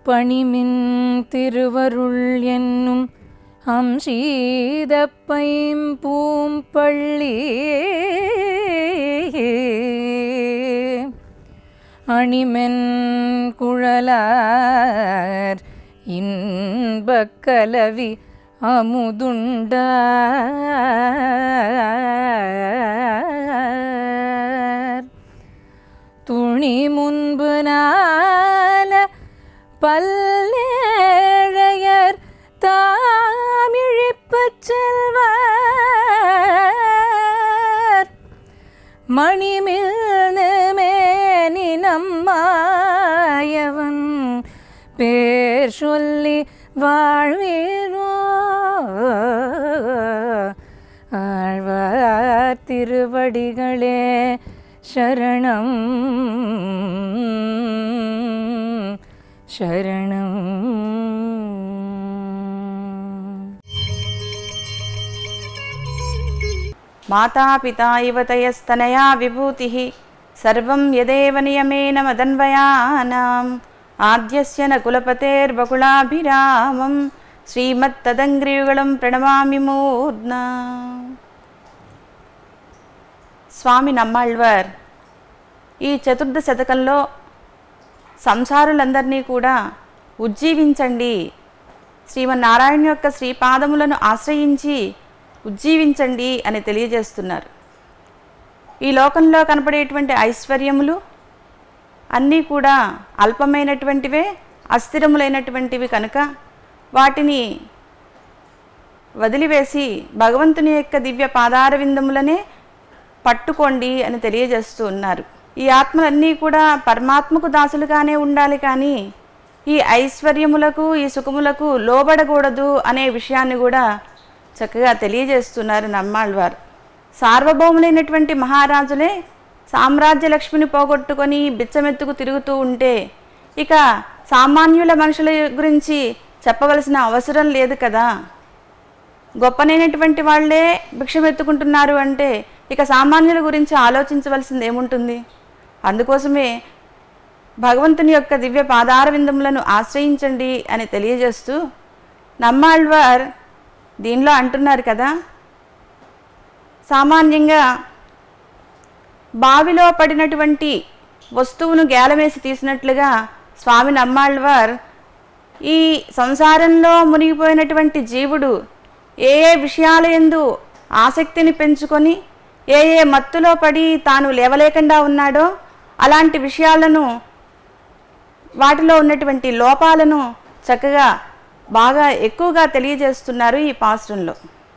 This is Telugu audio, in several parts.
பணிமின் திருவருள் என்னும் அம்சீதப்பைம் பூம்பள்ளி அணிமென் குழலார் இன்பக் கலவி அமுதுண்டார் துணி முன்பு நால பல்லேழையர் தாமிழிப்பச் செல்வர் மணிமிழ்னுமேனி நம்மாயவன் பேர் சொல்லி வாழ்வீரோ ஆழ்வார் திருவடிகளே சரணம் சரணம் మాతాపితా ఇవ తయస్తనయా విభూతి సర్వం యదేవ నియమేన మదన్వయానాం ఆద్యస్య న కులపతేర్బకుళాభిరామం శ్రీమత్తదంగ్రియుగళం ప్రణమామి మూర్నా స్వామి నమ్మాళ్వార్ ఈ చతుర్థ శతకంలో సంసారులందరినీ కూడా ఉజ్జీవించండి శ్రీమన్నారాయణ యొక్క శ్రీపాదములను ఆశ్రయించి ఉజ్జీవించండి అని తెలియజేస్తున్నారు ఈ లోకంలో కనపడేటువంటి ఐశ్వర్యములు అన్నీ కూడా అల్పమైనటువంటివే అస్థిరములైనటువంటివి కనుక వాటిని వదిలివేసి భగవంతుని యొక్క దివ్య పాదార విందములనే పట్టుకోండి అని తెలియజేస్తూ ఉన్నారు ఈ ఆత్మలన్నీ కూడా పరమాత్మకు దాసులుగానే ఉండాలి కానీ ఈ ఐశ్వర్యములకు ఈ సుఖములకు లోబడకూడదు అనే విషయాన్ని కూడా చక్కగా తెలియజేస్తున్నారు నమ్మాళ్వారు సార్వభౌములైనటువంటి మహారాజులే సామ్రాజ్య లక్ష్మిని పోగొట్టుకొని బిచ్చమెత్తుకు తిరుగుతూ ఉంటే ఇక సామాన్యుల మనుషుల గురించి చెప్పవలసిన అవసరం లేదు కదా గొప్పనైనటువంటి వాళ్ళే భిక్షమెత్తుకుంటున్నారు అంటే ఇక సామాన్యుల గురించి ఆలోచించవలసింది ఏముంటుంది అందుకోసమే భగవంతుని యొక్క దివ్య పాదార విందములను ఆశ్రయించండి అని తెలియజేస్తూ నమ్మాళ్వార్ దీనిలో అంటున్నారు కదా సామాన్యంగా బావిలో పడినటువంటి వస్తువును గేలమేసి తీసినట్లుగా స్వామి నమ్మాళ్వార్ ఈ సంసారంలో మునిగిపోయినటువంటి జీవుడు ఏ ఏ విషయాల యందు ఆసక్తిని పెంచుకొని ఏ ఏ మత్తులో పడి తాను లేవలేకుండా ఉన్నాడో అలాంటి విషయాలను వాటిలో ఉన్నటువంటి లోపాలను చక్కగా బాగా ఎక్కువగా తెలియజేస్తున్నారు ఈ పాశ్రంలో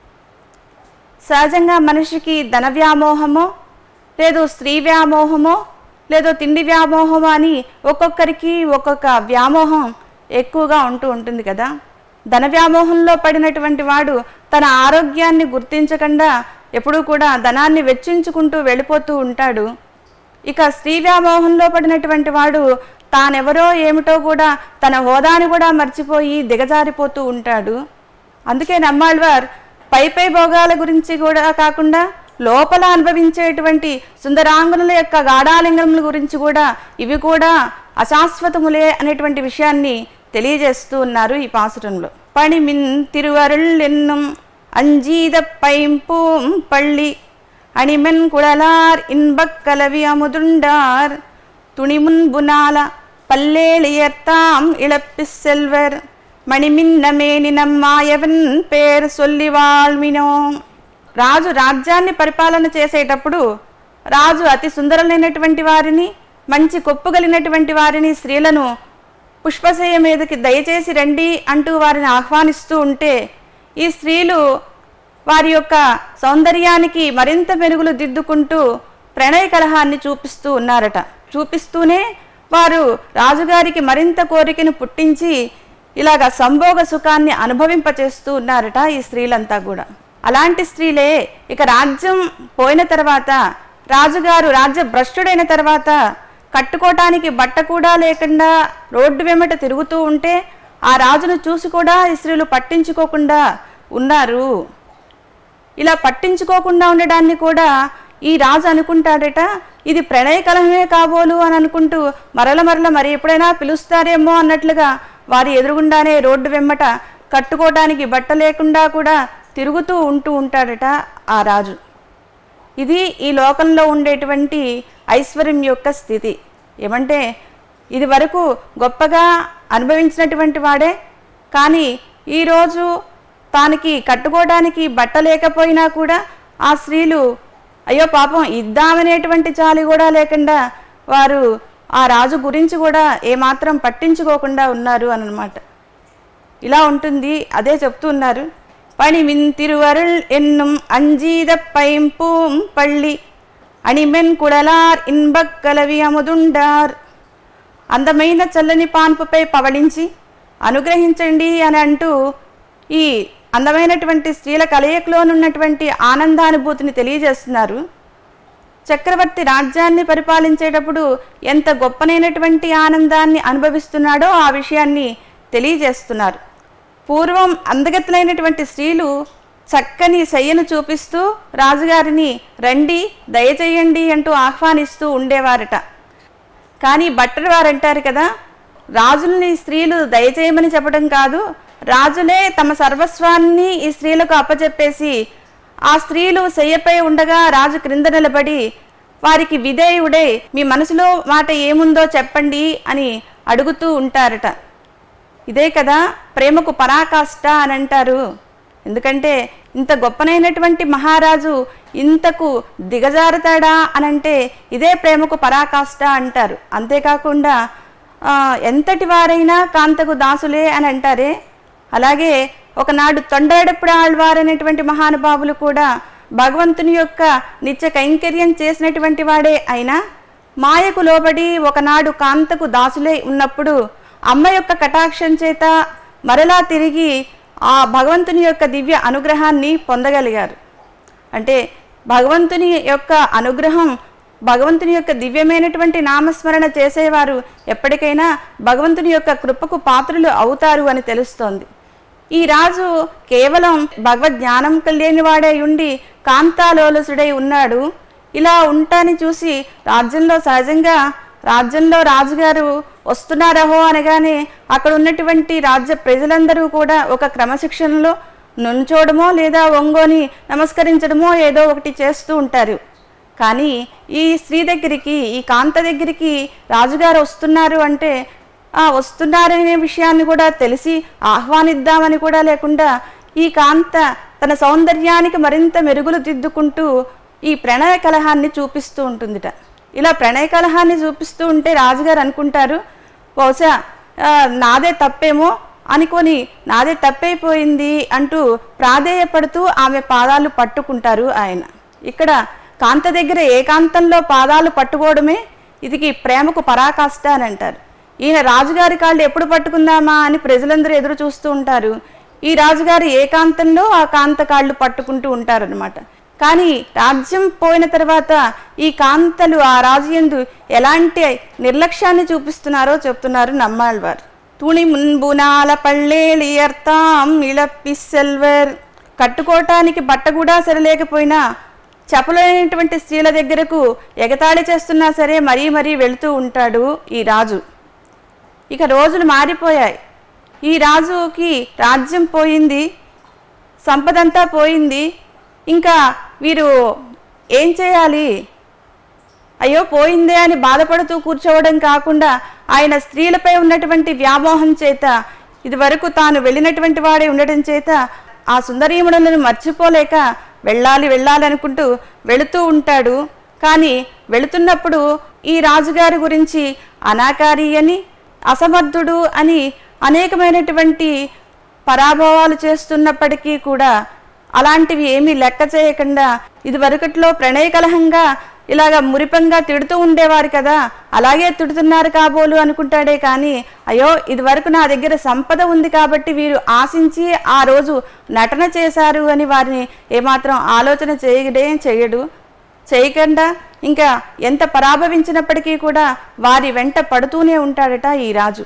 సహజంగా మనిషికి ధన వ్యామోహమో లేదు స్త్రీ వ్యామోహమో లేదో తిండి వ్యామోహమో అని ఒక్కొక్కరికి ఒక్కొక్క వ్యామోహం ఎక్కువగా ఉంటూ ఉంటుంది కదా ధన వ్యామోహంలో పడినటువంటి వాడు తన ఆరోగ్యాన్ని గుర్తించకుండా ఎప్పుడూ కూడా ధనాన్ని వెచ్చించుకుంటూ వెళ్ళిపోతూ ఉంటాడు ఇక స్త్రీ వ్యామోహంలో పడినటువంటి వాడు తానెవరో ఏమిటో కూడా తన హోదాని కూడా మర్చిపోయి దిగజారిపోతూ ఉంటాడు అందుకే నమ్మాళ్వార్ పై పై భోగాల గురించి కూడా కాకుండా లోపల అనుభవించేటువంటి సుందరాంగునుల యొక్క గాఢాలింగముల గురించి కూడా ఇవి కూడా అశాశ్వతములే అనేటువంటి విషయాన్ని తెలియజేస్తూ ఉన్నారు ఈ పాసురంలో పణిమిన్ తిరువరుళ్ళెన్నుం అంజీద పైంపూం పళ్ళి அணிமென் குழலார் இன்பக் கலவி அமுதுண்டார் துணிமுன்புனால பல்லேளியர்த்தாம் இழப்பிச் செல்வர் మణిమిన్నమేని నమ్మాయవన్ పేరు సొల్లి వాల్మినో రాజు రాజ్యాన్ని పరిపాలన చేసేటప్పుడు రాజు అతి సుందరులైనటువంటి వారిని మంచి కొప్పుగలిగినటువంటి వారిని స్త్రీలను పుష్పశయ్య మీదకి దయచేసి రండి అంటూ వారిని ఆహ్వానిస్తూ ఉంటే ఈ స్త్రీలు వారి యొక్క సౌందర్యానికి మరింత మెరుగులు దిద్దుకుంటూ ప్రణయ కలహాన్ని చూపిస్తూ ఉన్నారట చూపిస్తూనే వారు రాజుగారికి మరింత కోరికను పుట్టించి ఇలాగ సంభోగ సుఖాన్ని అనుభవింపచేస్తూ ఉన్నారట ఈ స్త్రీలంతా కూడా అలాంటి స్త్రీలే ఇక రాజ్యం పోయిన తర్వాత రాజుగారు రాజ్య భ్రష్టుడైన తర్వాత కట్టుకోవటానికి బట్ట కూడా లేకుండా రోడ్డు వెంబట తిరుగుతూ ఉంటే ఆ రాజును చూసి కూడా ఈ స్త్రీలు పట్టించుకోకుండా ఉన్నారు ఇలా పట్టించుకోకుండా ఉండడాన్ని కూడా ఈ రాజు అనుకుంటాడట ఇది ప్రణయ కలహమే కాబోలు అని అనుకుంటూ మరల మరల మరి ఎప్పుడైనా పిలుస్తారేమో అన్నట్లుగా వారి ఎదురుగుండానే రోడ్డు వెమ్మట కట్టుకోవడానికి బట్ట లేకుండా కూడా తిరుగుతూ ఉంటూ ఉంటాడట ఆ రాజు ఇది ఈ లోకంలో ఉండేటువంటి ఐశ్వర్యం యొక్క స్థితి ఏమంటే ఇది వరకు గొప్పగా అనుభవించినటువంటి వాడే కానీ ఈరోజు తానికి కట్టుకోవడానికి బట్ట లేకపోయినా కూడా ఆ స్త్రీలు అయ్యో పాపం ఇద్దామనేటువంటి చాలి కూడా లేకుండా వారు ఆ రాజు గురించి కూడా ఏమాత్రం పట్టించుకోకుండా ఉన్నారు అనమాట ఇలా ఉంటుంది అదే చెప్తున్నారు పణిమిన్ తిరువరుள் என்னும் அஞ்சீத பைம்பூம் பள்ளி అణిమెన్ కుడలార్ ఇన్బక్ కలవి అముదుండార్ అందమైన చల్లని పాన్పుపై పవళించి అనుగ్రహించండి అని అంటూ ఈ అందమైనటువంటి స్త్రీల కలయికలోనున్నటువంటి ఆనందానుభూతిని తెలియజేస్తున్నారు చక్రవర్తి రాజ్యాన్ని పరిపాలించేటప్పుడు ఎంత గొప్పనైనటువంటి ఆనందాన్ని అనుభవిస్తున్నాడో ఆ విషయాన్ని తెలియజేస్తున్నారు పూర్వం అందగతులైనటువంటి స్త్రీలు చక్కని శయ్యను చూపిస్తూ రాజుగారిని రండి దయచేయండి అంటూ ఆహ్వానిస్తూ ఉండేవారట కానీ భట్టర్ వారు అంటారు కదా రాజుల్ని స్త్రీలు దయచేయమని చెప్పడం కాదు రాజులే తమ సర్వస్వాన్ని ఈ స్త్రీలకు అప్పచెప్పేసి ఆ స్త్రీలు శయ్యపై ఉండగా రాజు క్రింద నిలబడి వారికి విధేయుడే మీ మనసులో మాట ఏముందో చెప్పండి అని అడుగుతూ ఉంటారట ఇదే కదా ప్రేమకు పరాకాష్ట అని అంటారు ఎందుకంటే ఇంత గొప్పనైనటువంటి మహారాజు ఇంతకు దిగజారుతాడా అని అంటే ఇదే ప్రేమకు పరాకాష్ట అంటారు అంతేకాకుండా ఆ, ఎంతటి వారైనా కాంతకు దాసులే అని అంటారే అలాగే ఒకనాడు తొండరడప్పుడు ఆళ్వారనేటువంటి మహానుభావులు కూడా భగవంతుని యొక్క నిత్య కైంకర్యం చేసినటువంటి వాడే అయినా మాయకు లోబడి ఒకనాడు కాంతకు దాసులై ఉన్నప్పుడు అమ్మ యొక్క కటాక్షం చేత మరలా తిరిగి ఆ భగవంతుని యొక్క దివ్య అనుగ్రహాన్ని పొందగలిగారు అంటే భగవంతుని యొక్క అనుగ్రహం భగవంతుని యొక్క దివ్యమైనటువంటి నామస్మరణ చేసేవారు ఎప్పటికైనా భగవంతుని యొక్క కృపకు పాత్రులు అవుతారు అని తెలుస్తోంది ఈ రాజు కేవలం భగవద్ జ్ఞానం కలిగిన వాడే ఉండి కాంతాలోలసుడై ఉన్నాడు ఇలా ఉంటాని చూసి రాజ్యంలో సహజంగా రాజ్యంలో రాజుగారు వస్తున్నారహో అనగానే అక్కడ ఉన్నటువంటి రాజ్య ప్రజలందరూ కూడా ఒక క్రమశిక్షణలో నుంచోడమో లేదా ఒంగోని నమస్కరించడమో ఏదో ఒకటి చేస్తూ ఉంటారు కానీ ఈ స్త్రీ దగ్గరికి ఈ కాంత దగ్గరికి రాజుగారు వస్తున్నారు అంటే ఆ వస్తున్నారనే విషయాన్ని కూడా తెలిసి ఆహ్వానిద్దామని కూడా లేకుండా ఈ కాంత తన సౌందర్యానికి మరింత మెరుగులు దిద్దుకుంటూ ఈ ప్రణయ కలహాన్ని చూపిస్తూ ఉంటుందిట ఇలా ప్రణయ కలహాన్ని చూపిస్తూ ఉంటే రాజుగారు అనుకుంటారు బహుశా ఆ, నాదే తప్పేమో అనుకొని నాదే తప్పైపోయింది అంటూ ప్రాధేయపడుతూ ఆమె పాదాలు పట్టుకుంటారు ఆయన ఇక్కడ కాంత దగ్గర ఏకాంతంలో పాదాలు పట్టుకోవడమే ఇదికి ప్రేమకు పరాకాష్ట అని అంటారు ఈయన రాజుగారి కాళ్ళు ఎప్పుడు పట్టుకుందామా అని ప్రజలందరూ ఎదురు చూస్తూ ఉంటారు ఈ రాజుగారు ఏకాంతంలో ఆ కాంత కాళ్ళు పట్టుకుంటూ ఉంటారనమాట కానీ రాజ్యం పోయిన తర్వాత ఈ కాంతలు ఆ రాజుయందు ఎలాంటి నిర్లక్ష్యాన్ని చూపిస్తున్నారో చెప్తున్నారు నమ్మాళ్వారు తుణి మున్బునాల పళ్ళేలియర్తాం ఇళప్పి సెల్వర్ కట్టుకోవటానికి బట్ట కూడా సరిలేకపోయినా చెప్పలేనటువంటి స్త్రీల దగ్గరకు ఎగతాళి చేస్తున్నా సరే మరీ మరీ వెళుతూ ఉంటాడు ఈ రాజు ఇక రోజులు మారిపోయాయి ఈ రాజుకి రాజ్యం పోయింది సంపదంతా పోయింది ఇంకా వీరు ఏం చేయాలి అయ్యో పోయిందే అని బాధపడుతూ కూర్చోవడం కాకుండా ఆయన స్త్రీలపై ఉన్నటువంటి వ్యామోహం చేత ఇదివరకు తాను వెళ్ళినటువంటి వాడే ఉండటం చేత ఆ సుందరీమణులను మర్చిపోలేక వెళ్ళాలి వెళ్ళాలి అనుకుంటూ వెళుతూ ఉంటాడు కానీ వెళుతున్నప్పుడు ఈ రాజుగారి గురించి అనాకారి అని అసమర్థుడు అని అనేకమైనటువంటి పరాభవాలు చేస్తున్నప్పటికీ కూడా అలాంటివి ఏమీ లెక్క చేయకుండా ఇది వరకట్లో ప్రణయ కలహంగా ఇలాగ మురిపంగా తిడుతూ ఉండేవారు కదా అలాగే తిడుతున్నారు కాబోలు అనుకుంటాడే కానీ అయ్యో ఇది వరకు నా దగ్గర సంపద ఉంది కాబట్టి వీరు ఆశించి ఆ రోజు నటన చేశారు అని వారిని ఏమాత్రం ఆలోచన చేయడే చేయడు చేయకుండా ఇంకా ఎంత పరాభవించినప్పటికీ కూడా వారి వెంట పడుతూనే ఉంటాడట ఈ రాజు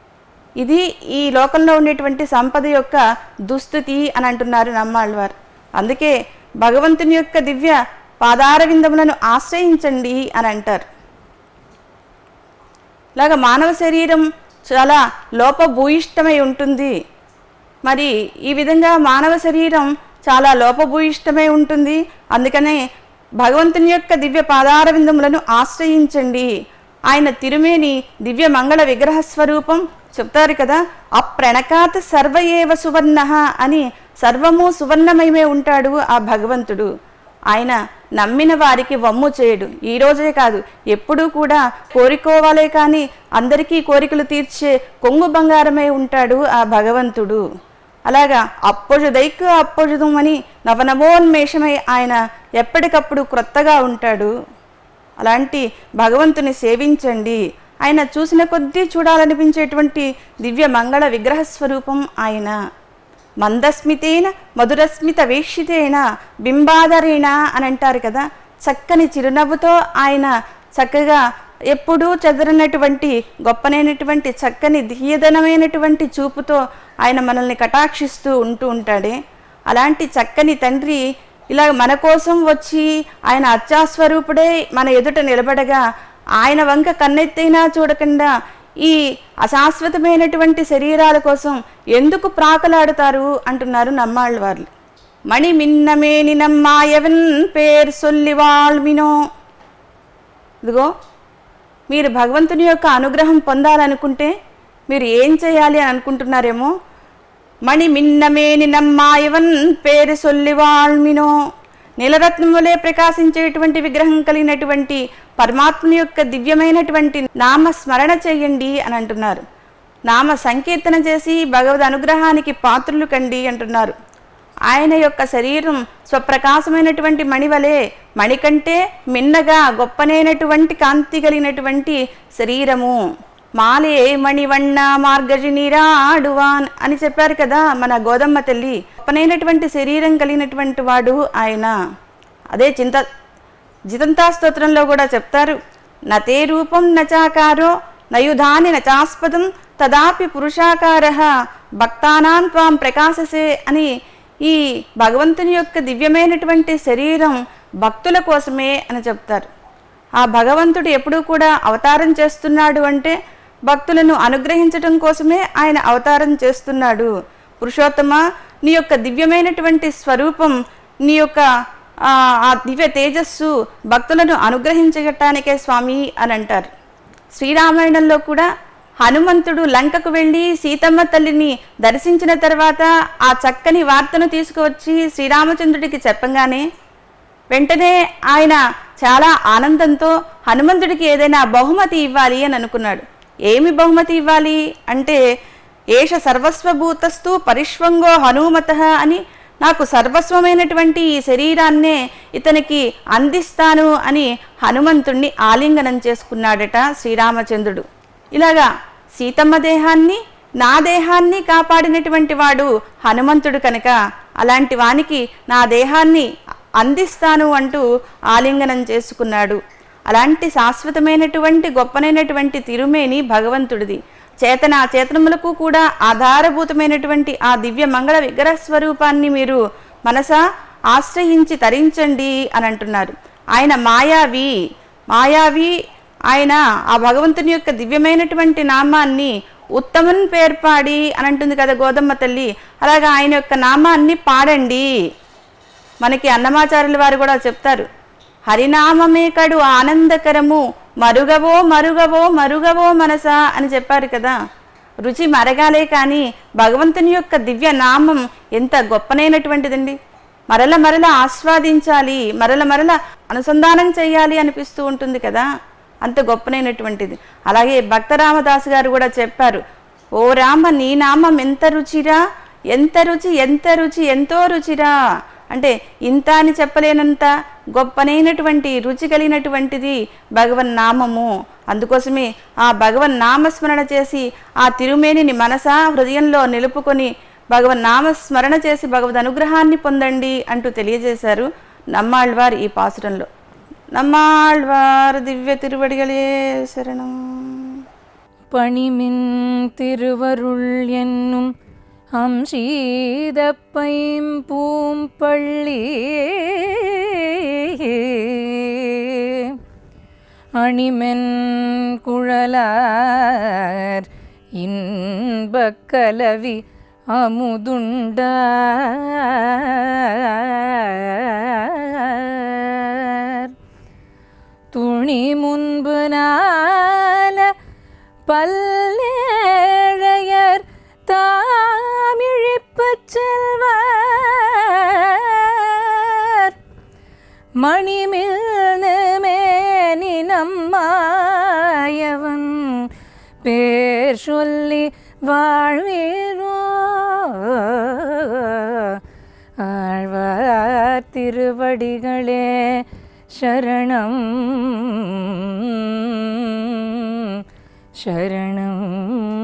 ఇది ఈ లోకంలో ఉండేటువంటి సంపద యొక్క దుస్థితి అని అంటున్నారు నమ్మాళ్ళవారు అందుకే భగవంతుని యొక్క దివ్య పాదార విందములను ఆశ్రయించండి అని అంటారు ఇలాగ మానవ శరీరం చాలా లోపభూయిష్టమై ఉంటుంది మరి ఈ విధంగా మానవ శరీరం చాలా లోపభూయిష్టమై ఉంటుంది అందుకనే భగవంతుని యొక్క దివ్య పాదార విందములను ఆశ్రయించండి ఆయన తిరుమేని దివ్య మంగళ విగ్రహ స్వరూపం చెప్తారు కదా అప్రణకాత్ సర్వయేవ సువర్ణ అని సర్వము సువర్ణమయమే ఉంటాడు ఆ భగవంతుడు ఆయన నమ్మిన వారికి వమ్ము చేయడు ఈ రోజే కాదు ఎప్పుడూ కూడా కోరుకోవాలే కానీ అందరికీ కోరికలు తీర్చే కొంగు బంగారమే ఉంటాడు ఆ భగవంతుడు అలాగా అప్పొజుదైక్ అప్పొజుదం అని నవనవోన్మేషమై ఆయన ఎప్పటికప్పుడు క్రొత్తగా ఉంటాడు అలాంటి భగవంతుని సేవించండి ఆయన చూసిన కొద్దీ చూడాలనిపించేటువంటి దివ్య మంగళ విగ్రహ స్వరూపం ఆయన మందస్మితేన మధురస్మిత వీక్షితేన బింబాధరేణ అని అంటారు కదా చక్కని చిరునవ్వుతో ఆయన చక్కగా ఎప్పుడూ చెదరనటువంటి గొప్పనైనటువంటి చక్కని ధీయదనమైనటువంటి చూపుతో ఆయన మనల్ని కటాక్షిస్తూ ఉంటూ ఉంటాడే అలాంటి చక్కని తండ్రి ఇలా మన కోసం వచ్చి ఆయన అత్యాస్వరూపుడే మన ఎదుట నిలబడగా ఆయన వంక కన్నెత్తైనా చూడకుండా ఈ అశాశ్వతమైనటువంటి శరీరాల కోసం ఎందుకు ప్రాకలాడుతారు అంటున్నారు నమ్మాళ్ళ వాళ్ళు మణి మిన్నమేని నమ్మాయవన్ పేరు సొల్లి వాళ్మినో ఇదిగో మీరు భగవంతుని యొక్క అనుగ్రహం పొందాలనుకుంటే మీరు ఏం చేయాలి అని అనుకుంటున్నారేమో మణి మిన్నమేని నమ్మాయవన్ పేరు సొల్లి వాళ్మినో నీలరత్నములే ప్రకాశించేటువంటి విగ్రహం కలిగినటువంటి పరమాత్మ యొక్క దివ్యమైనటువంటి నామ స్మరణ చేయండి అని అంటున్నారు నామ సంకీర్తన చేసి భగవద్ అనుగ్రహానికి పాత్రులు కండి అంటున్నారు ఆయన యొక్క శరీరం స్వప్రకాశమైనటువంటి మణివలే మణి కంటే మిన్నగా గొప్పనైనటువంటి కాంతి కలిగినటువంటి శరీరము మాలే మణివಣ್ణ మార్గజి నీరాడువాన్ అని చెప్పారు కదా మన గోదమ్మ తల్లి గొప్పనైనటువంటి శరీరం కలిగినటువంటి వాడు ఆయన అదే చింత జితంతా స్తోత్రంలో కూడా చెప్తారు నతే రూపం నచాకారో నయుధాని నచాస్పదం తదాపి పురుషాకార భక్తానాం త్వాం ప్రకాశసే అని ఈ భగవంతుని యొక్క దివ్యమైనటువంటి శరీరం భక్తుల కోసమే అని చెప్తారు ఆ భగవంతుడు ఎప్పుడూ కూడా అవతారం చేస్తున్నాడు అంటే భక్తులను అనుగ్రహించటం కోసమే ఆయన అవతారం చేస్తున్నాడు పురుషోత్తమ నీ యొక్క దివ్యమైనటువంటి స్వరూపం నీ యొక్క ఆ ఆ దివ్య తేజస్సు భక్తులను అనుగ్రహించగటానికే స్వామి అని అంటారు శ్రీరామాయణంలో కూడా హనుమంతుడు లంకకు వెళ్ళి సీతమ్మ తల్లిని దర్శించిన తర్వాత ఆ చక్కని వార్తను తీసుకువచ్చి శ్రీరామచంద్రుడికి చెప్పంగానే వెంటనే ఆయన చాలా ఆనందంతో హనుమంతుడికి ఏదైనా బహుమతి ఇవ్వాలి అని అనుకున్నాడు ఏమి బహుమతి ఇవ్వాలి అంటే ఏష సర్వస్వభూతస్తు పరిష్వంగో హనుమత అని నాకు సర్వస్వమైనటువంటి ఈ శరీరాన్నే ఇతనికి అందిస్తాను అని హనుమంతుణ్ణి ఆలింగనం చేసుకున్నాడట శ్రీరామచంద్రుడు ఇలాగా సీతమ్మ దేహాన్ని నా దేహాన్ని కాపాడినటువంటి వాడు హనుమంతుడు కనుక అలాంటి వానికి నా దేహాన్ని అందిస్తాను అంటూ ఆలింగనం చేసుకున్నాడు అలాంటి శాశ్వతమైనటువంటి గొప్పనైనటువంటి తిరుమేని భగవంతుడిది చేతన చేతనములకు కూడా ఆధారభూతమైనటువంటి ఆ దివ్య మంగళ విగ్రహ స్వరూపాన్ని మీరు మనసా ఆశ్రయించి తరించండి అని అంటున్నారు ఆయన మాయావి మాయావి ఆయన ఆ భగవంతుని యొక్క దివ్యమైనటువంటి నామాన్ని ఉత్తమన్ పేర్పాడి అని అంటుంది కదా గోదమ్మ తల్లి అలాగా ఆయన యొక్క నామాన్ని పాడండి మనకి అన్నమాచార్యుల వారు కూడా చెప్తారు హరినామమే కడు ఆనందకరము మరుగవో మరుగవో మరుగవో మనసా అని చెప్పారు కదా రుచి మరగాలే కానీ భగవంతుని యొక్క దివ్య నామం ఎంత గొప్పనైనటువంటిదండి మరల మరల ఆస్వాదించాలి మరల మరల అనుసంధానం చేయాలి అనిపిస్తూ ఉంటుంది కదా అంత గొప్పనైనటువంటిది అలాగే భక్తరామదాసు గారు కూడా చెప్పారు ఓ రామ నీ నామం ఎంత రుచిరా ఎంత రుచి ఎంత రుచి ఎంతో రుచిరా అంటే ఇంత అని చెప్పలేనంత గొప్పనైనటువంటి రుచి కలిగినటువంటిది భగవన్ నామము అందుకోసమే ఆ భగవన్ నామస్మరణ చేసి ఆ తిరుమేనిని మనసా హృదయంలో నిలుపుకొని భగవన్ నామస్మరణ చేసి భగవద్ అనుగ్రహాన్ని పొందండి అంటూ తెలియజేశారు నమ్మాళ్వార్ ఈ పాసురంలో నమ్మాళ్వార్ దివ్య తిరువడిగలే శరణం பணிமின் திருவருள் என்னும் அம்சீதப்பைம் பூம்பள்ளி அணிமென் குழலார் இன்பக் கலவி அமுதுண்டார் துணி முன்பு நால பல்லேழையர் தாமிழிப்புச் செல்வர் மணிமிழ்நுமே நம்மாயவன் பேர் சொல்லி வாழ்வீரோ ஆழ்வார் திருவடிகளே சரணம் சரணம்